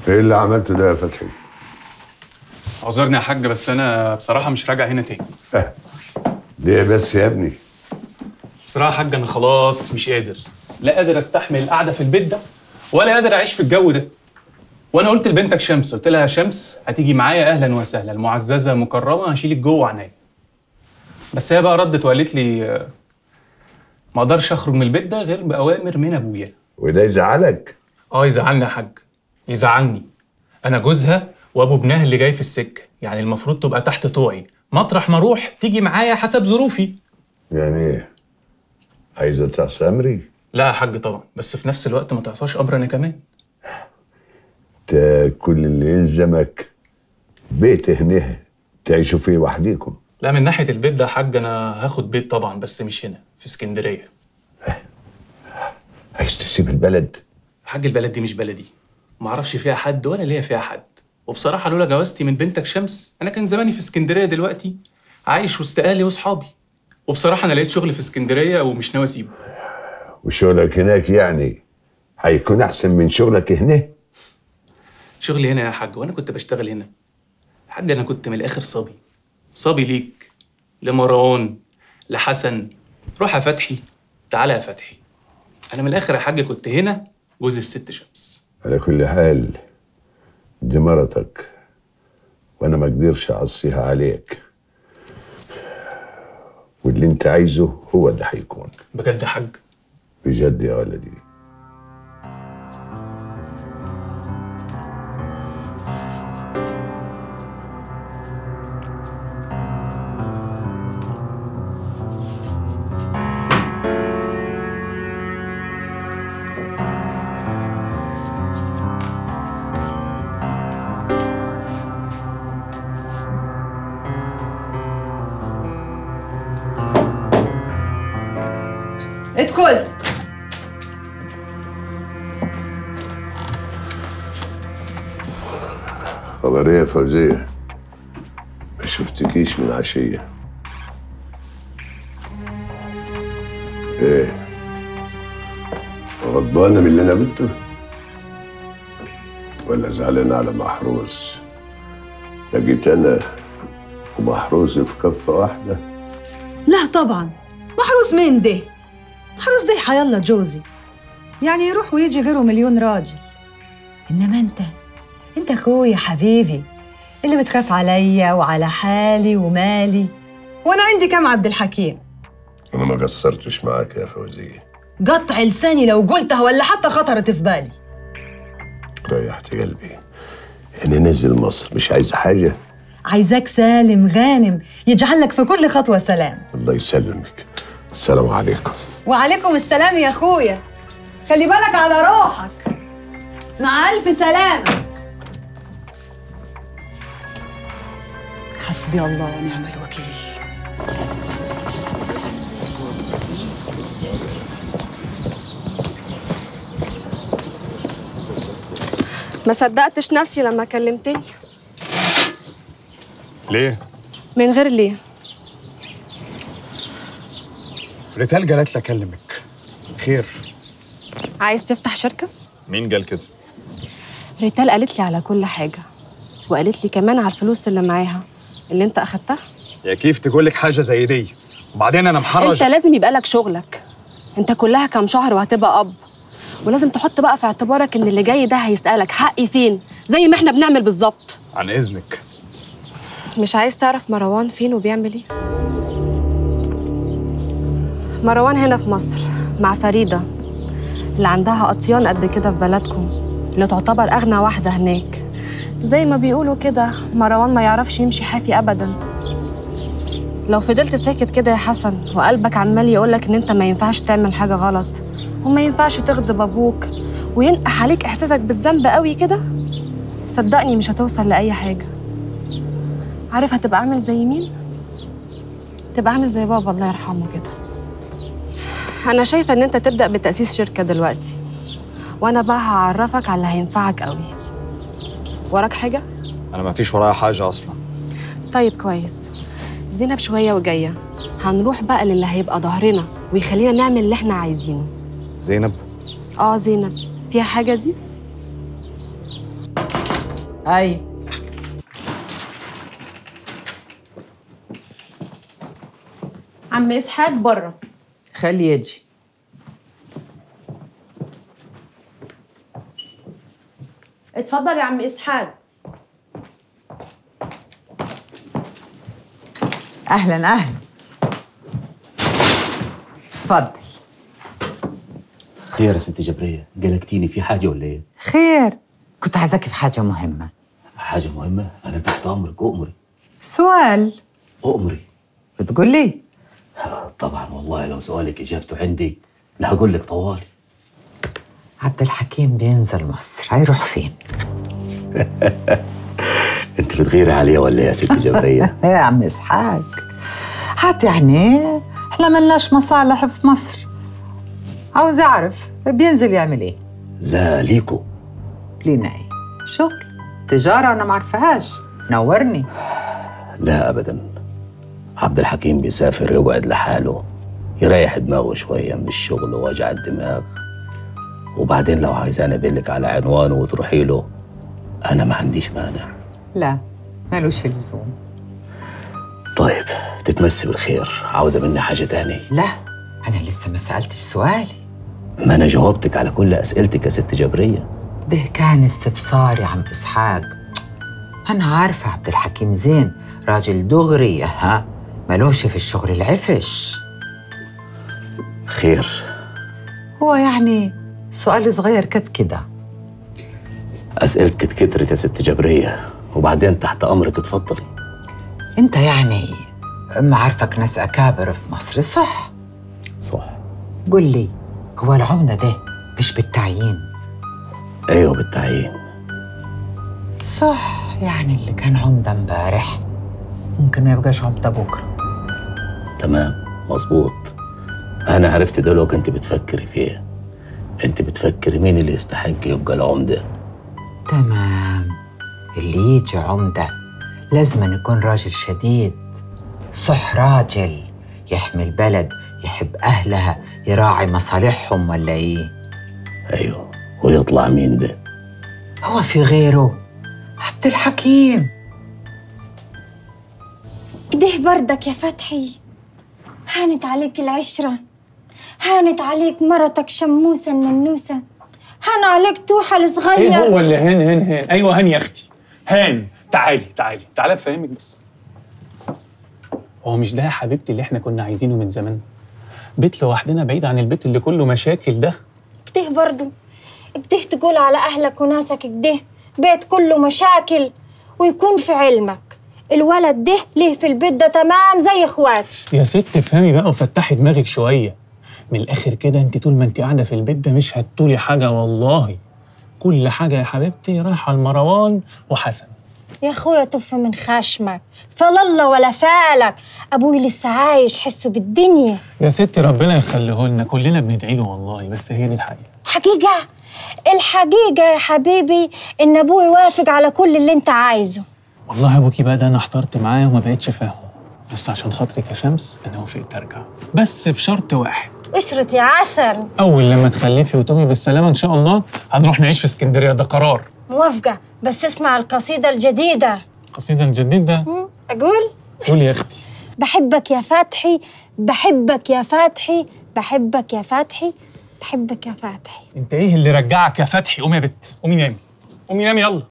ايه اللي عملته ده يا فتحي؟ اعذرني يا حاج بس انا بصراحه مش راجع هنا تاني اه ليه بس يا ابني؟ بصراحه يا حاج انا خلاص مش قادر لا قادر استحمل القعده في البيت ده ولا قادر اعيش في الجو ده وانا قلت لبنتك شمس قلت لها يا شمس هتيجي معايا اهلا وسهلا المعززه مكرمه هشيلك جوه عينيا بس هي بقى ردت وقالت لي آه، ما اقدرش اخرج من البيت ده غير باوامر من ابويا وده يزعلك؟ اه يزعلني يا حاج يزعلني انا جوزها وابو ابنها اللي جاي في السكه يعني المفروض تبقى تحت طوعي مطرح ما اروح تيجي معايا حسب ظروفي يعني ايه؟ عايزة تعصي امري؟ لا يا حاج طبعا بس في نفس الوقت ما تعصاش امر انا كمان انت كل اللي يلزمك بيت هنا تعيشوا فيه وحديكم لا من ناحيه البيت ده يا حاج انا هاخد بيت طبعا بس مش هنا في اسكندريه عايز تسيب البلد؟ حاج البلد دي مش بلدي ما اعرفش فيها حد ولا ليا فيها حد وبصراحه لولا جوازتي من بنتك شمس انا كان زماني في اسكندريه دلوقتي عايش وسط اهلي واصحابي وبصراحه انا لقيت شغل في اسكندريه ومش ناوي اسيبه وشغلك هناك يعني هيكون احسن من شغلك هنا؟ شغلي هنا يا حاج وانا كنت بشتغل هنا حاج انا كنت من الاخر صبي صبي ليك لمروان لحسن روح يا فتحي تعالى يا فتحي انا من الاخر يا حاج كنت هنا جوز الست شمس على كل حال دي مرتك وانا ما اقدرش اعصيها عليك واللي انت عايزه هو اللي هيكون بجد يا حاج بجد يا ولدي ادخل خبر ايه يا فوزية ما شفتكيش من عشية ايه غضبانة من اللي انا قلته ولا زعلانة على محروس لقيت انا ومحروس في كفة واحدة لا طبعا محروس مين ده محروس ده حيالله جوزي يعني يروح ويجي غيره مليون راجل انما انت انت اخويا حبيبي اللي بتخاف عليا وعلى حالي ومالي وانا عندي كم عبد الحكيم انا ما قصرتش معاك يا فوزية قطع لساني لو قلتها ولا حتى خطرت في بالي ريحت قلبي انا نازل مصر مش عايز حاجة عايزاك سالم غانم يجعلك في كل خطوة سلام الله يسلمك السلام عليكم وعليكم السلام يا اخويا خلي بالك على روحك مع الف سلامه حسبي الله ونعم الوكيل ما صدقتش نفسي لما كلمتني ليه من غير ليه ريتال جالت لي اكلمك خير عايز تفتح شركة؟ مين قال كده ريتال قالت لي على كل حاجة وقالت لي كمان على الفلوس اللي معاها اللي انت اخدتها يا كيف تقول لك حاجه زي دي وبعدين انا محرج انت لازم يبقى لك شغلك انت كلها كام شهر وهتبقى اب ولازم تحط بقى في اعتبارك ان اللي جاي ده هيسألك حقي فين زي ما احنا بنعمل بالظبط عن اذنك مش عايز تعرف مروان فين وبيعمل ايه مروان هنا في مصر مع فريدة اللي عندها أطيان قد كده في بلدكم اللي تعتبر أغنى واحدة هناك زي ما بيقولوا كده مروان ما يعرفش يمشي حافي أبدا لو فضلت ساكت كده يا حسن وقلبك عمال يقولك إن أنت ما ينفعش تعمل حاجة غلط وما ينفعش تغضب أبوك وينقح عليك إحساسك بالذنب قوي كده صدقني مش هتوصل لأي حاجة عارف هتبقى عامل زي مين؟ تبقى عامل زي بابا الله يرحمه كده أنا شايفة إن أنت تبدأ بتأسيس شركة دلوقتي وأنا بقى هعرفك على اللي هينفعك قوي وراك حاجة؟ انا ما فيش ورايا حاجه اصلا طيب كويس زينب شوية وجاية هنروح بقى للي هيبقى ظهرنا ويخلينا نعمل اللي احنا عايزينه زينب اه زينب فيها حاجة دي؟ اي عم اسحاق بره خلي يجي اتفضل يا عم اسحاق اهلا اهلا اتفضل خير يا ست جبرية قلقتيني في حاجة ولا ايه؟ خير كنت عايزاك في حاجة مهمة حاجة مهمة أنا تحت أمرك أؤمري سؤال أؤمري بتقول لي طبعا والله لو سؤالك إجابته عندي لا هقول لك طوالي عبد الحكيم بينزل مصر هيروح فين أنت بتغيري عليه ولا إيه يا ست جبرية؟ ايه يا عم اسحاق حتى يعني احنا ملناش مصالح في مصر عاوز اعرف بينزل يعمل ايه لا ليكو لينا ايه شغل تجارة انا معرفهاش نورني لا أبدا عبد الحكيم بيسافر يقعد لحاله يريح دماغه شوية من الشغل ووجع الدماغ وبعدين لو عايزاني أدلك على عنوانه وتروحي له أنا ما عنديش مانع لا مالوش لزوم طيب تتمسي بالخير عاوزة مني حاجة تاني لا انا لسه ما سألتش سؤالي ما أنا جاوبتك على كل أسئلتك يا ست جبرية ده كان استفسار يا عم اسحاق انا عارفه عبد الحكيم زين راجل دغري ها ملوش في الشغل العفش خير هو يعني سؤال صغير كد كده أسئلتك كترت يا ست جبرية وبعدين تحت أمرك اتفضلي انت يعني معارفك ناس اكابر في مصر صح صح قل لي هو العمده ده مش بالتعيين أيوه بالتعيين صح يعني اللي كان عمده امبارح ممكن ما يبقاش عمده بكره تمام مظبوط أنا عرفت دلوقتي أنت بتفكري في إيه أنت بتفكري مين اللي يستحق يبقى العمدة تمام اللي يجي عمدة لازم أن يكون راجل شديد صح راجل يحمي البلد يحب أهلها يراعي مصالحهم ولا إيه أيوه ويطلع مين ده هو في غيره عبد الحكيم كده بردك يا فتحي هانت عليك العشرة هانت عليك مرتك شموسة الننوسة هان عليك توحة ايه الصغير هو اللي هان هان هان ايوه هان يا اختي هان تعالي تعالي تعالي افهمك بس هو مش ده يا حبيبتي اللي احنا كنا عايزينه من زمان بيت لوحدنا بعيد عن البيت اللي كله مشاكل ده كده برضو كده تقول على أهلك وناسك كده بيت كله مشاكل ويكون في علمك الولد ده ليه في البيت ده تمام زي اخواتي يا ست افهمي بقى وفتحي دماغك شويه من الاخر كده انت طول ما انت قاعده في البيت ده مش هتطولي حاجه والله كل حاجه يا حبيبتي رايحه لمروان وحسن يا اخويا طف من خشمك فلله ولا فالك ابوي لسه عايش حسه بالدنيا يا ستي ربنا يخليه لنا كلنا بندعي له والله بس هي دي الحقيقه حقيقة الحقيقة يا حبيبي إن أبوي وافق على كل اللي أنت عايزه والله ابوكي بقى ده انا احترت معاه وما بقتش فاهمه بس عشان خاطرك يا شمس انا وافقت ارجع بس بشرط واحد قشرة يا عسل اول لما تخلفي وتقومي بالسلامه ان شاء الله هنروح نعيش في اسكندريه ده قرار موافقة بس اسمع القصيدة الجديدة القصيده الجديد ده مم، أقول قولي يا اختي بحبك يا فتحي بحبك يا فتحي بحبك يا فتحي بحبك يا فتحي انت ايه اللي رجعك يا فتحي قومي يا بت قومي نامي قومي نامي يلا